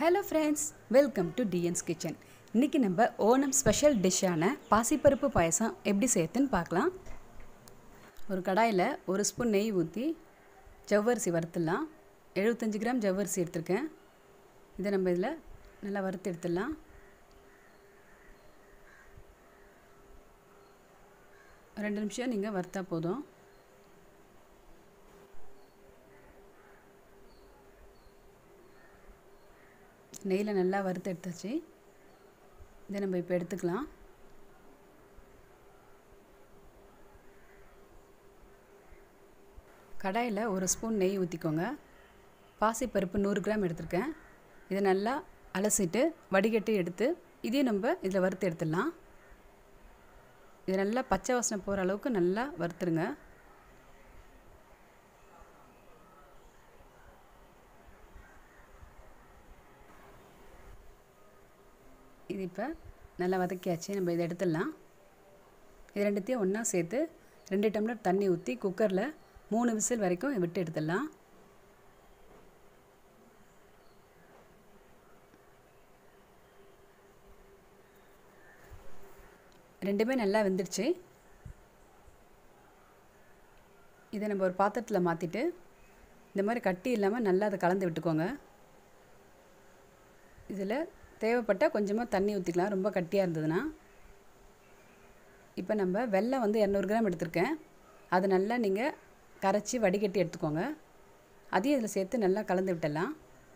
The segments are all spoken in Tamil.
ஹலோ ஃப்ரெண்ட்ஸ் வெல்கம் டு டிஎன்ஸ் கிச்சன் இன்றைக்கி நம்ம ஓணம் ஸ்பெஷல் டிஷ்ஷான பாசிப்பருப்பு பாயசம் எப்படி செய்யறதுன்னு பார்க்கலாம் ஒரு கடாயில் ஒரு ஸ்பூன் நெய் ஊற்றி ஜவ்வரிசி வறுத்துடலாம் எழுபத்தஞ்சு கிராம் ஜவ்வரிசி எடுத்திருக்கேன் இதை நம்ம இதில் நல்லா வறுத்து எடுத்துடலாம் ரெண்டு நிமிஷம் நீங்கள் வறுத்தா போதும் நெய்யில் நல்லா வறுத்து எடுத்தாச்சு இதை நம்ம இப்போ எடுத்துக்கலாம் கடாயில் ஒரு ஸ்பூன் நெய் ஊற்றிக்கோங்க பாசிப்பருப்பு நூறு கிராம் எடுத்திருக்கேன் இதை நல்லா அலசிட்டு வடிகட்டி எடுத்து இதையும் நம்ம இதில் வறுத்து எடுத்துடலாம் இது நல்லா பச்சை வாசனை போகிற அளவுக்கு நல்லா வறுத்துருங்க இது இப்போ நல்லா வதக்கியாச்சு நம்ம இதை எடுத்துடலாம் இது ரெண்டுத்தையும் ஒன்றா சேர்த்து ரெண்டு டம்ளர் தண்ணி ஊற்றி குக்கரில் மூணு விசில் வரைக்கும் விட்டு எடுத்துடலாம் ரெண்டுமே நல்லா வெந்துடுச்சு இதை நம்ம ஒரு பாத்திரத்தில் மாற்றிட்டு இந்த மாதிரி கட்டி இல்லாமல் நல்லா அதை கலந்து விட்டுக்கோங்க இதில் தேவைப்பட்டால் கொஞ்சமாக தண்ணி ஊற்றிக்கலாம் ரொம்ப கட்டியாக இருந்ததுன்னா இப்போ நம்ம வெல்லம் வந்து இரநூறு கிராம் எடுத்திருக்கேன் அதை நல்லா நீங்கள் கரைச்சி வடிகட்டி எடுத்துக்கோங்க அதையும் இதில் சேர்த்து நல்லா கலந்து விட்டுடலாம்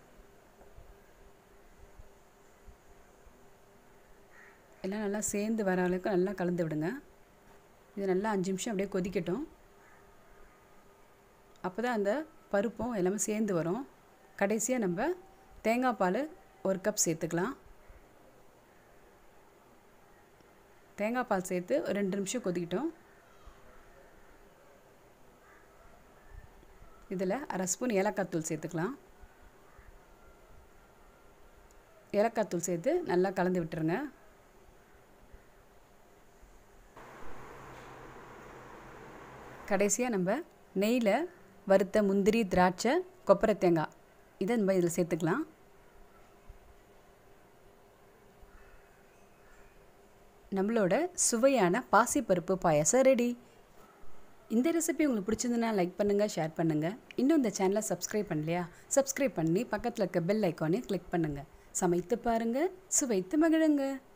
எல்லாம் நல்லா சேர்ந்து வர அளவுக்கு நல்லா கலந்து விடுங்க இது நல்லா அஞ்சு நிமிஷம் அப்படியே கொதிக்கட்டும் அப்போ தான் அந்த பருப்பும் எல்லாமே சேர்ந்து வரும் கடைசியாக நம்ம தேங்காய் பால் ஒரு கப் சேர்த்துக்கலாம் தேங்காய் பால் சேர்த்து ஒரு ரெண்டு நிமிஷம் கொதிக்கிட்டோம் இதில் அரை ஸ்பூன் ஏலக்காய் தூள் சேர்த்துக்கலாம் ஏலக்காய் தூள் சேர்த்து நல்லா கலந்து விட்டுருங்க கடைசியாக நம்ம நெய்யில் வறுத்த முந்திரி திராட்சை கொப்பரை தேங்காய் இதை நம்ம இதில் சேர்த்துக்கலாம் நம்மளோட சுவையான பாசிப்பருப்பு பாயாசம் ரெடி இந்த ரெசிபி உங்களுக்கு பிடிச்சிருந்துன்னா லைக் பண்ணுங்கள் ஷேர் பண்ணுங்கள் இன்னும் இந்த சேனலை சப்ஸ்கிரைப் பண்ணலையா சப்ஸ்கிரைப் பண்ணி பக்கத்தில் இருக்க பெல் ஐக்கானே கிளிக் பண்ணுங்கள் சமைத்து பாருங்கள் சுவைத்து மகிழுங்க